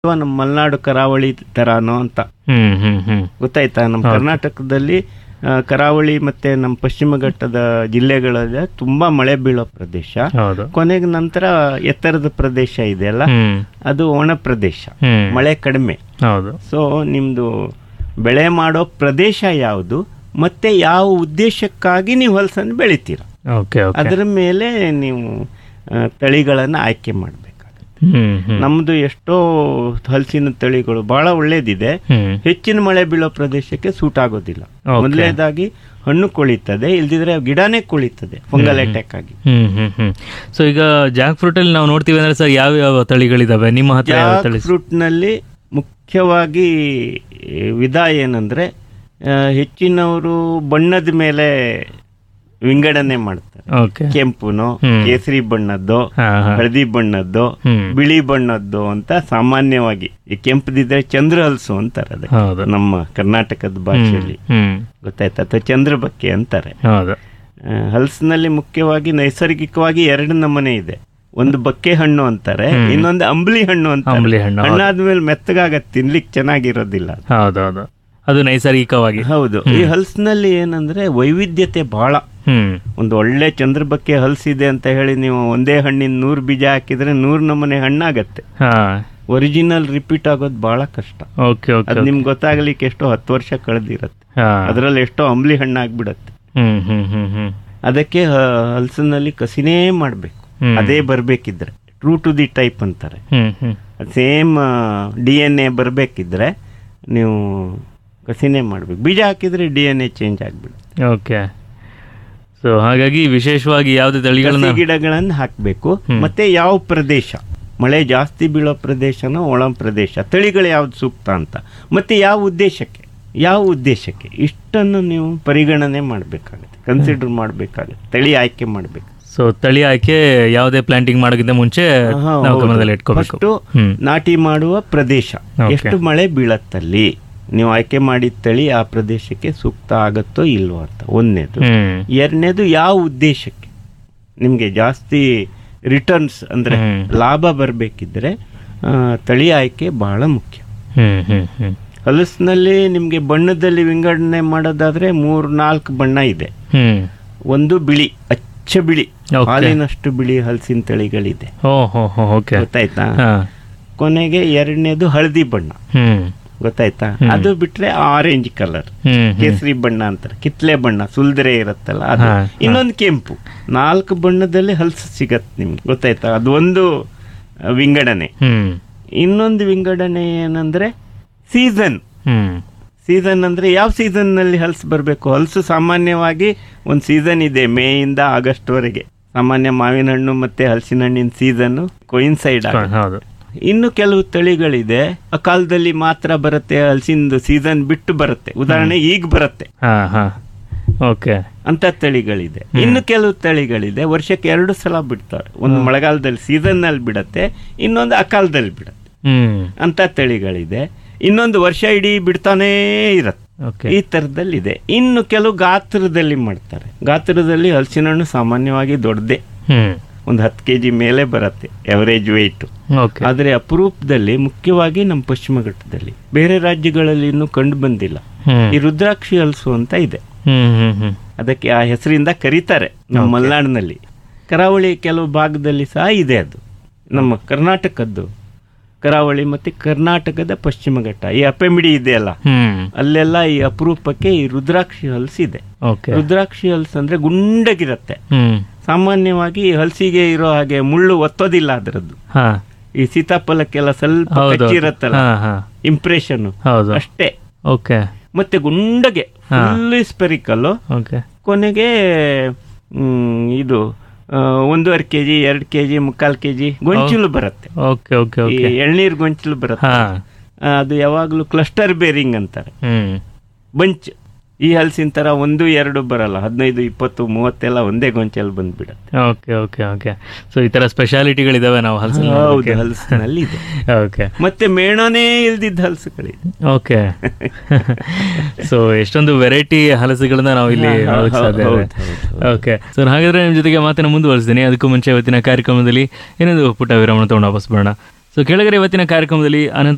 ಅಥವಾ ನಮ್ಮ ಮಲೆನಾಡು ಕರಾವಳಿ ತರಾನೋ ಅಂತ ಹ್ಮ್ ಹ್ಮ್ ಹ್ಮ್ ಗೊತ್ತಾಯ್ತಾ ನಮ್ಮ ಕರ್ನಾಟಕದಲ್ಲಿ ಆ, ಕರಾವಳಿ ಮತ್ತೆ ನಮ್ಮ ಪಶ್ಚಿಮ ಘಟ್ಟದ ಜಿಲ್ಲೆಗಳಲ್ಲಿ ತುಂಬಾ ಮಳೆ ಬೀಳೋ ಪ್ರದೇಶ ಹೌದು ಕೊನೆಗೆ ನಂತರ ಎತ್ತರದ ಪ್ರದೇಶ ಇದೆಯಲ್ಲ ಹ್ಮ್ ಅದು ಒಣ ಪ್ರದೇಶ ಹ್ಮ್ ಮಳೆ ಕಡಿಮೆ ಹೌದು ಸೊ ನಿಮ್ದು ಬೆಳೆ ಮಾಡೋ ಪ್ರದೇಶ ಯಾವುದು ಮತ್ತೆ ಯಾವ ಉದ್ದೇಶಕ್ಕಾಗಿ ನೀವು ಹಲಸನ್ನು ಬೆಳಿತೀರ ಓಕೆ ಓಕೆ ಅದರ ಮೇಲೆ ನೀವು ಆ, ತಳಿಗಳನ್ನ ಆಯ್ಕೆ ಮಾಡಬೇಕಾಗುತ್ತೆ ಹ್ಮ್ ಹ್ಮ್ ನಮ್ದು ಎಷ್ಟೋ ಹಲಸಿನ ತಳಿಗಳು ಬಹಳ ಒಳ್ಳೇದಿದೆ ಹ್ಮ್ ಹೆಚ್ಚಿನ ಮಳೆ ಬೀಳೋ ಪ್ರದೇಶಕ್ಕೆ ಸೂಟ್ ಆಗೋದಿಲ್ಲ Okay. ಮೊದಲನೇದಾಗಿ ಹಣ್ಣು ಕೊಳಿತದೆ ಇಲ್ದಿದ್ರೆ ಗಿಡನೇ ಕೊಳಿತದೆ ಫಂಗಲ್ ಅಟ್ಯಾಕ್ ಆಗಿ ಹ್ಮ್ ಹ್ಮ್ ಹ್ಮ್ ಸೊ ಈಗ ಜಾಕ್ ಫ್ರೂಟ್ ಅಲ್ಲಿ ನಾವು ನೋಡ್ತೀವಿ ಅಂದ್ರೆ ಸರ್ ಯಾವ ಯಾವ ತಳಿಗಳಿದಾವೆ ನಿಮ್ಮ ಹತ್ರ ಯಾವ ತಳಿ ಫ್ರೂಟ್ ನಲ್ಲಿ ಮುಖ್ಯವಾಗಿ ವಿಧ ಏನಂದ್ರೆ ಆ, ಹೆಚ್ಚಿನವರು ಬಣ್ಣದ ಮೇಲೆ ವಿಂಗಡಣೆ ಮಾಡ್ತಾರೆ ಓಕೆ ಕೆಂಪುನೋ ಹ್ಮ್. ಕೇಸರಿ ಬಣ್ಣದ್ದು ಹಾ ಹಾ ಹಳದಿ ಬಣ್ಣದ್ದು ಹ್ಮ್ ಬಿಳಿ ಬಣ್ಣದ್ದು ಅಂತ ಸಾಮಾನ್ಯವಾಗಿ ಈ ಕೆಂಪದಿದ್ರೆ ಚಂದ್ರ ಹಲಸು ಅಂತಾರೆ ಅದಕ್ಕೆ ಹೌದು ನಮ್ಮ ಕರ್ನಾಟಕದ ಭಾಷೆಯಲ್ಲಿ ಹ್ಮ್ ಗೊತ್ತಾಯ್ತಾ ಅಥವಾ ಚಂದ್ರಬಕ್ಕೆ ಅಂತಾರೆ ಹೌದು ಆ, ಹಲಸಿನಲ್ಲಿ ಮುಖ್ಯವಾಗಿ ನೈಸರ್ಗಿಕವಾಗಿ ಎರಡು ನಮೂನೆ ಇದೆ ಒಂದು ಬಕ್ಕೆ ಹಣ್ಣು ಅಂತಾರೆ ಇನ್ನೊಂದು ಅಂಬ್ಲಿ ಹಣ್ಣು ಅಂತಾರೆ ಅಂಬ್ಲಿ ಹಣ್ಣು ಹೌದು. ಹಣ್ಣಾದ್ಮೇಲೆ ಮೆತ್ತಗಾಗತ್ತೆ ತಿನ್ಲಿಕ್ಕೆ ಚೆನ್ನಾಗಿರೋದಿಲ್ಲ ಅದು. ಹೌದೌದು ಅದು ನೈಸರ್ಗಿಕವಾಗಿ ಹೌದು ಈ ಹಲಸಿನಲ್ಲಿ ಏನಂದ್ರೆ ವೈವಿಧ್ಯತೆ ಬಹಳ ಹ್ಮ್ ಒಂದು ಒಳ್ಳೆ ಚಂದ್ರಬಕ್ಕೆ ಹಲಸಿದೆ ಅಂತ ಹೇಳಿ ನೀವು ಒಂದೇ ಹಣ್ಣಿನ ನೂರು ಬೀಜ ಹಾಕಿದ್ರೆ ನೂರು ನಮೂನೆ ಹಣ್ಣಾಗತ್ತೆ ಹಾ ಒರಿಜಿನಲ್ ರಿಪೀಟ್ ಆಗೋದು ಬಹಳ ಕಷ್ಟ ಓಕೆ ಓಕೆ ಅದು ನಿಮ್ಗೆ ಗೊತ್ತಾಗ್ಲಿಕ್ಕೆ ಎಷ್ಟೋ ಹತ್ತು ವರ್ಷ ಕಳೆದಿರತ್ತೆ ಹಾ ಅದರಲ್ಲಿ ಎಷ್ಟೋ ಅಂಬ್ಲಿ ಹಣ್ಣಾಗ್ಬಿಡತ್ತೆ ಹ್ಮ್ ಹ್ಮ್ ಹ್ಮ್ ಹ್ಮ್ ಅದಕ್ಕೆ ಹ- ಹಲಸಿನಲ್ಲಿ ಕಸಿನೇ ಮಾಡಬೇಕು ಹ್ಮ್. ಅದೇ ಬರ್ಬೇಕಿದ್ರೆ ಟ್ರೂ ಟು ದಿ ಟೈಪ್ ಅಂತಾರೆ hmm hmm same D N A ಬರಬೇಕಿದ್ರೆ ನೀವು ಕಸಿನೇ ಮಾಡಬೇಕು ಬೀಜ ಹಾಕಿದ್ರೆ ಡಿ ಎನ್ ಎ ಚೇಂಜ್ ಆಗಿಬಿಡುತ್ತೆ ಓಕೆ ಸೊ ಹಾಗಾಗಿ ವಿಶೇಷವಾಗಿ ಯಾವುದೇ ತಳಿಗಳನ್ನ ಕಸಿ ಗಿಡಗಳನ್ನು ಹಾಕಬೇಕು ಮತ್ತೆ ಯಾವ ಪ್ರದೇಶ ಮಳೆ ಜಾಸ್ತಿ ಬೀಳೋ ಪ್ರದೇಶನೋ ಒಳ ಪ್ರದೇಶ ತಳಿಗಳು ಯಾವ್ದು ಸೂಕ್ತ ಅಂತ ಮತ್ತೆ ಯಾವ ಉದ್ದೇಶಕ್ಕೆ ಯಾವ ಉದ್ದೇಶಕ್ಕೆ ಇಷ್ಟನ್ನು ನೀವು ಪರಿಗಣನೆ ಮಾಡಬೇಕಾಗುತ್ತೆ ಕನ್ಸಿಡರ್ ಮಾಡಬೇಕಾಗುತ್ತೆ ತಳಿ ಆಯ್ಕೆ ಮಾಡಬೇಕು ಸೊ ತಳಿ ಆಯ್ಕೆ ಯಾವುದೇ ಪ್ಲಾಂಟಿಂಗ್ ಮಾಡೋಕ್ಕಿಂತ ಮುಂಚೆ ನಾವು ಗಮನದಲ್ಲಿ ಇಟ್ಕೋಬೇಕು ಫಸ್ಟು ಹ್ಮ್ ನಾಟಿ ಮಾಡುವ ಪ್ರದೇಶ Okay. ಎಷ್ಟು ಮಳೆ ಬೀಳತ್ತಲ್ಲಿ ನೀವು ಆಯ್ಕೆ ಮಾಡಿದ ತಳಿ ಆ ಪ್ರದೇಶಕ್ಕೆ ಸೂಕ್ತ ಆಗತ್ತೋ ಇಲ್ವೋ ಅಂತ ಒಂದನೇದು ಹ್ಮ್ ಎರಡನೇದು ಯಾವ ಉದ್ದೇಶಕ್ಕೆ ನಿಮಗೆ ಜಾಸ್ತಿ ರಿಟರ್ನ್ಸ್ ಅಂದ್ರೆ ಹ್ಮ್. ಲಾಭ ಬರಬೇಕಿದ್ರೆ ತಳಿ ಆಯ್ಕೆ ಬಹಳ ಮುಖ್ಯ ಹ್ಮ್ ಹ್ಮ್ ಹ್ಮ್ ಹಲಸಿನಲ್ಲಿ ನಿಮಗೆ ಬಣ್ಣದಲ್ಲಿ ವಿಂಗಡಣೆ ಮಾಡೋದಾದ್ರೆ ಮೂರು ನಾಲ್ಕು ಬಣ್ಣ ಇದೆ ಹ್ಮ್ ಒಂದು ಬಿಳಿ ಅಚ್ಚ ಬಿಳಿ Okay. ಹಾಲಿನಷ್ಟು ಬಿಳಿ ಹಲಸಿನ ತಳಿಗಳಿದೆ ಓ ಹೋ ಹೋ ಓಕೆ ಗೊತ್ತಾಯ್ತಾ ಹಾ ಕೊನೆಗೆ ಎರಡನೇದು ಹಳದಿ ಬಣ್ಣ ಹ್ಮ್ ಗೊತ್ತಾಯ್ತಾ ಅದು ಬಿಟ್ರೆ ಆರೆಂಜ್ ಕಲರ್ ಹ್ಮ್ ಹ್ಮ್ ಕೇಸರಿ ಬಣ್ಣ ಅಂತಾರೆ ಕಿತ್ಲೆ ಬಣ್ಣ ಸುಲ್ದರೆ ಇರುತ್ತಲ್ಲ ಅದು ಹಾ, ಇನ್ನೊಂದು ಕೆಂಪು ನಾಲ್ಕು ಬಣ್ಣದಲ್ಲಿ ಹಲಸು ಸಿಗತ್ತೆ ನಿಮ್ಗೆ ಗೊತ್ತಾಯ್ತಾ ಅದು ಒಂದು ಆ, ವಿಂಗಡಣೆ ಹ್ಮ್ ಇನ್ನೊಂದು ವಿಂಗಡಣೆ ಏನಂದ್ರೆ ಸೀಸನ್ ಹ್ಮ್ ಸೀಸನ್ ಅಂದ್ರೆ ಯಾವ ಸೀಸನ್ ನಲ್ಲಿ ಹಲಸು ಬರಬೇಕು ಹಲಸು ಸಾಮಾನ್ಯವಾಗಿ ಒಂದು ಸೀಸನ್ ಇದೆ ಮೇ ಇಂದ ಆಗಸ್ಟ್ ವರೆಗೆ ಸಾಮಾನ್ಯ ಮಾವಿನ ಹಣ್ಣು ಮತ್ತೆ ಹಲಸಿನ ಹಣ್ಣಿನ ಸೀಸನ್ ಕೊಯಿನ್ಸೈಡ್ ಹೌದು ಇನ್ನು ಕೆಲವು ತಳಿಗಳಿದೆ ಆ ಕಾಲದಲ್ಲಿ ಮಾತ್ರ ಬರುತ್ತೆ ಹಲಸಿಂದು ಸೀಸನ್ ಬಿಟ್ಟು ಬರುತ್ತೆ ಉದಾಹರಣೆ ಈಗ ಬರುತ್ತೆ ಹಾ ಹಾ ಓಕೆ ಅಂತ ತಳಿಗಳಿದೆ ಇನ್ನು ಕೆಲವು ತಳಿಗಳಿದೆ ವರ್ಷಕ್ಕೆ ಎರಡು ಸಲ ಬಿಡ್ತಾರೆ ಒಂದು ಮಳೆಗಾಲದಲ್ಲಿ ಸೀಸನ್ ನಲ್ಲಿ ಬಿಡತ್ತೆ ಇನ್ನೊಂದು ಅಕಾಲದಲ್ಲಿ ಬಿಡತ್ತೆ ಹ್ಮ್ ಅಂತ ತಳಿಗಳಿದೆ ಇನ್ನೊಂದು ವರ್ಷ ಇಡೀ ಬಿಡ್ತಾನೇ ಇರತ್ತೆ ಓಕೆ ಈ ತರದಲ್ಲಿದೆ ಇನ್ನು ಕೆಲವು ಗಾತ್ರದಲ್ಲಿ ಮಾಡ್ತಾರೆ ಗಾತ್ರದಲ್ಲಿ ಹಲಸಿನ ಹಣ್ಣು ಸಾಮಾನ್ಯವಾಗಿ ದೊಡ್ಡದೇ ಹ್ಮ್ ಒಂದು ಹತ್ತು ಕೆ ಜಿ ಮೇಲೆ ಬರುತ್ತೆ ಎವರೇಜ್ ವೆಯ್ಟ್ ಓಕೆ ಆದರೆ ಅಪರೂಪದಲ್ಲಿ ಮುಖ್ಯವಾಗಿ ನಮ್ಮ ಪಶ್ಚಿಮ ಘಟ್ಟದಲ್ಲಿ ಬೇರೆ ರಾಜ್ಯಗಳಲ್ಲಿ ಇನ್ನೂ ಕಂಡು ಬಂದಿಲ್ಲ ಹ್ಮ್ ಈ ರುದ್ರಾಕ್ಷಿ ಹಲಸು ಅಂತ ಇದೆ ಹ್ಮ್ ಹ್ಮ್ ಹ್ಮ್ ಅದಕ್ಕೆ ಆ ಹೆಸರಿಂದ ಕರೀತಾರೆ ನಮ್ಮ ಮಲೆನಾಡಿನಲ್ಲಿ ಕರಾವಳಿ ಕೆಲವು ಭಾಗದಲ್ಲಿ ಸಹ ಇದೆ ಅದು ನಮ್ಮ ಕರ್ನಾಟಕದ್ದು ಕರಾವಳಿ ಮತ್ತೆ ಕರ್ನಾಟಕದ ಪಶ್ಚಿಮ ಘಟ್ಟ ಈ ಅಪೆಮಿಡಿ ಇದೆಯಲ್ಲ ಹ್ಮ್ ಅಲ್ಲೆಲ್ಲ ಈ ಅಪರೂಪಕ್ಕೆ ಈ ರುದ್ರಾಕ್ಷಿ ಹಲಸು ಇದೆ ಓಕೆ ರುದ್ರಾಕ್ಷಿ ಹಲಸು ಅಂದ್ರೆ ಗುಂಡಗಿರತ್ತೆ ಹ್ಮ್ ಸಾಮಾನ್ಯವಾಗಿ ಈ ಹಲಸಿಗೆ ಇರೋ ಹಾಗೆ ಮುಳ್ಳು ಒತ್ತೋದಿಲ್ಲ ಅದರದ್ದು ಹಾ ಈ ಸೀತಾಫಲಕ್ಕೆಲ್ಲ ಸ್ವಲ್ಪ ಹೌದು ಕಚ್ಚಿರತ್ತಲ್ಲ ಹಾ ಹಾ ಇಂಪ್ರೆಷನ್ ಹೌದು ಅಷ್ಟೇ ಓಕೆ ಮತ್ತೆ ಗುಂಡಗೆ ಫುಲ್ ಸ್ಪೆರಿಕಲ್ ಓಕೆ ಕೊನೆಗೆ ಮ್, ಇದು ಆ, ಒಂದೂವರೆ ಕೆ ಜಿ ಎರಡು ಕೆ ಜಿ ಮುಕ್ಕಾಲು ಕೆ ಜಿ ಗೊಂಚಲು ಬರುತ್ತೆ ಓಕೆ ಓಕೆ ಈ ಓಕೆ ಎಳ್ನೀರು ಗೊಂಚಲು ಬರುತ್ತೆ ಹಾ ಆ, ಅದು ಯಾವಾಗಲೂ ಕ್ಲಸ್ಟರ್ ಬೇರಿಂಗ್ ಅಂತಾರೆ ಹ್ಮ್ ಬಂಚ್ ಈ ಹಲಸಿನ ತರ ಒಂದು ಎರಡು ಬರಲ್ಲ ಹದಿನೈದು ಇಪ್ಪತ್ತು ಮೂವತ್ತೆಲ್ಲ ಒಂದೇ ಗೊಂಚಲು ಬಂದ್ಬಿಡತ್ತೆ ಓಕೆ ಓಕೆ ಓಕೆ ಸೊ ಈ ತರ ಸ್ಪೆಷಾಲಿಟಿಗಳಿದಾವೆ ನಾವು ಹಲಸಿನ ಹೌದು ಹಲಸಿನಲ್ಲಿ ಇದೆ ಓಕೆ ಮತ್ತೆ ಮೇಣನೇ ಇಲ್ದಿದ್ದ ಹಲಸುಗಳಿದೆ ಓಕೆ ಸೊ ಎಷ್ಟೊಂದು ವೆರೈಟಿ ಹಲಸುಗಳನ್ನ ನಾವು ಇಲ್ಲಿ ಹಾ, ಹಾ, ನೋಡಕ್ ಸಾಧ್ಯ ಹೌದು, ಇದೆ ಹೌದು, ಓಕೆ ಸರ್ ಹಾಗಾದ್ರೆ ನಿಮ್ಮ ಜೊತೆಗೆ ಮಾತನ್ನ ಮುಂದುವರಿಸ್ತೀನಿ ಅದಕ್ಕೂ ಮುಂಚೆ ಇವತ್ತಿನ ಕಾರ್ಯಕ್ರಮದಲ್ಲಿ ಏನೊಂದು ಪುಟ್ಟ ವಿರಾಮ ತಗೊಂಡು ವಾಪಸ್ ಬರೋಣ ಸೊ ಕೆಳಗಡೆ ಇವತ್ತಿನ ಕಾರ್ಯಕ್ರಮದಲ್ಲಿ ಅನಂತ